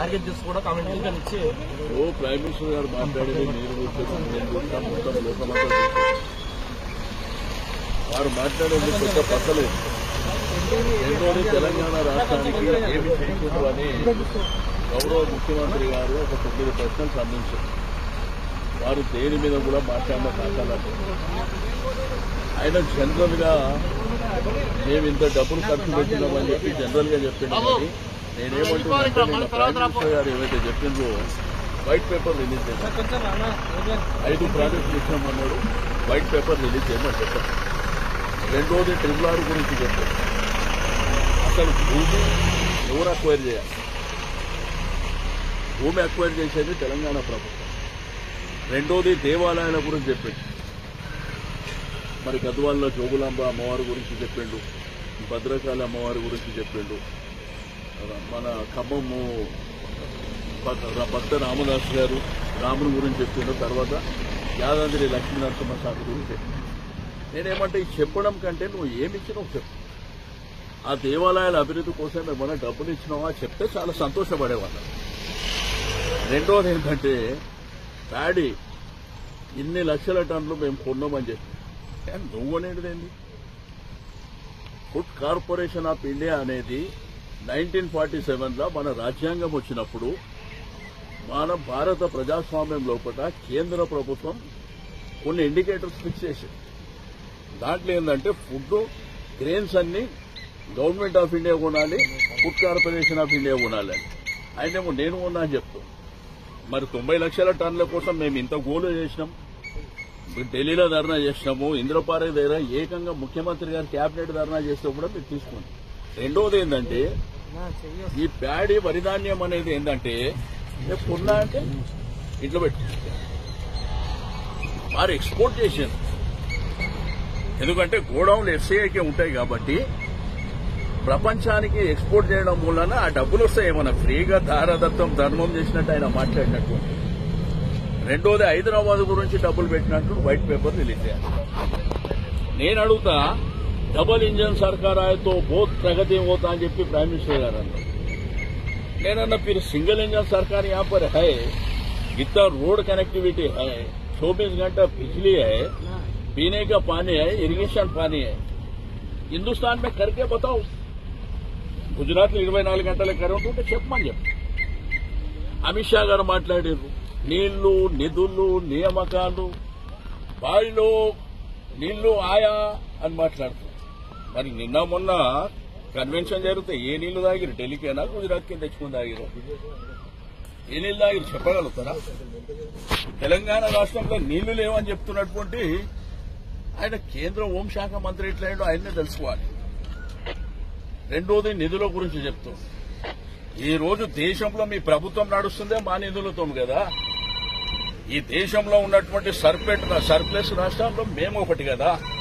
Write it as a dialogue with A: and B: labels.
A: Target చేసి కూడా comment ఇచ్చి
B: ఓ ప్రైమ్ మినిస్టర్ గారు మాట్లాడేది మీరు చూస్తే నేను చూస్తాం మొత్తం లోకమంతా చూస్తాం. వారు మాట్లాడేది కొత్త పక్కలేదు రెండోది తెలంగాణ రాష్ట్రానికి ఏమి చేయకూడదు అని గౌరవ ముఖ్యమంత్రి గారు ఒక తొమ్మిది ప్రశ్నలు సంధించారు వారు దేని మీద కూడా మాట్లాడిన కాకాలకు ఆయన జనరల్ గా మేము ఇంత డబ్బులు ఖర్చు పెట్టినామని చెప్పి జనరల్ గా చెప్పిండు కానీ నేనేమంటున్నానంటే నిన్న ప్రైమ్ మినిస్టర్ గారు ఏవైతే చెప్పిండ్రో వైట్ పేపర్ రిలీజ్ చేశారు ఐదు ప్రాజెక్టులు ఇచ్చామన్నాడు వైట్ పేపర్ రిలీజ్ చేయమని చెప్పారు రెండోది ట్రిపుల్ ఆర్ గురించి చెప్పారు అసలు భూమి ఎవరు అక్వైర్ చేయాలి భూమి అక్వైర్ చేసేది తెలంగాణ ప్రభుత్వం రెండోది దేవాలయాల గురించి చెప్పిండు మరి గద్వాల్లో జోగులాంబ అమ్మవారి గురించి చెప్పిండు భద్రకాళి అమ్మవారి గురించి చెప్పిండు మన ఖమ్మము భక్త- భక్త రామదాస్ గారు రాముని గురించి చెప్పిండు తర్వాత యాదాద్రి లక్ష్మీ నరసింహస్వామి గురించి చెప్పిండు నేనేమంటే ఈ చెప్పడం కంటే నువ్వు ఏమి ఇచ్చినావు చెప్పు ఆ దేవాలయాల అభివృద్ధి కోసం ఏమైనా డబ్బులు ఇచ్చినావా చెప్తే చాలా సంతోషపడేవాళ్ళం రెండోది ఏంటంటే ప్యాడీ ఇన్ని లక్షల టన్నులు మేము కొన్నామని చెప్పి ఏ, నువ్వు అనేది ఏంది ఫుడ్ కార్పొరేషన్ ఆఫ్ ఇండియా అనేది నైన్టీన్ ఫార్టీ సెవెన్లో మన రాజ్యాంగం వచ్చినప్పుడు మన భారత ప్రజాస్వామ్యం లోపల కేంద్ర ప్రభుత్వం కొన్ని ఇండికేటర్స్ ఫిక్స్ చేసింది దాంట్లో ఏంటంటే ఫుడ్ గ్రెయిన్స్ అన్ని గవర్నమెంట్ ఆఫ్ ఇండియా కొనాలి ఫుడ్ కార్పొరేషన్ ఆఫ్ ఇండియా కొనాలి అని ఆయనేమో నేను కొన్నా అని చెప్తాను మరి తొంభై లక్షల టన్నుల కోసం మేము ఇంత గోలు చేసినాం ఢిల్లీలో ధర్నా చేసినాము ఇంద్రపారే దగ్గర ఏకంగా ముఖ్యమంత్రి గారు కేబినెట్ ధర్నా చేస్తే కూడా మీరు తీసుకోండి రెండోది ఏంటంటే ఈ ప్యాడీ వరిధాన్యం అనేది ఏంటంటే రేపు కొన్నా అంటే ఇంట్లో పెట్టు వారు ఎక్స్పోర్ట్ చేశారు ఎందుకంటే గోడౌన్లు ఎఫ్సీఐకే ఉంటాయి కాబట్టి ప్రపంచానికి ఎక్స్పోర్ట్ చేయడం వలన ఆ డబ్బులు వస్తాయి ఏమన్నా ఫ్రీగా దారదత్తం ధర్మం చేసినట్టు ఆయన మాట్లాడినట్టు రెండోది హైదరాబాద్ గురించి డబ్బులు పెట్టినట్టు వైట్ పేపర్ రిలీజ్ చేయాలి నేను అడుగుతా డబల్ ఇంజన్ సర్కార్ ఆయతో బోత్ ప్రగతి होता అని చెప్పి ప్రైమ్ మినిస్టర్ గారు అన్నారు నేనన్నా फिर सिंगल इंजन सरकार यहाँ पर है इतना रोड कनेक्टिविटी है चौबीस घंटा बिजली है पीने का पानी है इरिगेशन पानी है हिंदुस्तान में करके बताओ గుజరాత్ లో ఇరవై నాలుగు గంటల కరెంట్ ఉంటే చెప్పమని చెప్పు అమిత్ షా గారు మాట్లాడారు నీళ్లు నిధులు నియామకాలు బావిలో నీళ్లు ఆయా అని మాట్లాడుతారు మరి నిన్న మొన్న కన్వెన్షన్ జరిగితే ఏ నీళ్లు తాగిరు ఢిల్లీకైనా గుజరాత్ కి తెచ్చుకుని తాగిరు ఏ నీళ్లు తాగిరు చెప్పగలుగుతారా తెలంగాణ రాష్ట్రంలో నీళ్లు లేవని చెప్తున్నటువంటి ఆయన కేంద్ర హోంశాఖ మంత్రి ఎట్లయిండో ఆయన్నే తెలుసుకోవాలి రెండోది నిధుల గురించి చెప్తూ ఈ రోజు దేశంలో మీ ప్రభుత్వం నడుస్తుందే మా నిధులతో కదా ఈ దేశంలో ఉన్నటువంటి సర్పెట్ సర్ప్లస్ రాష్ట్రాల్లో మేము ఒకటి కదా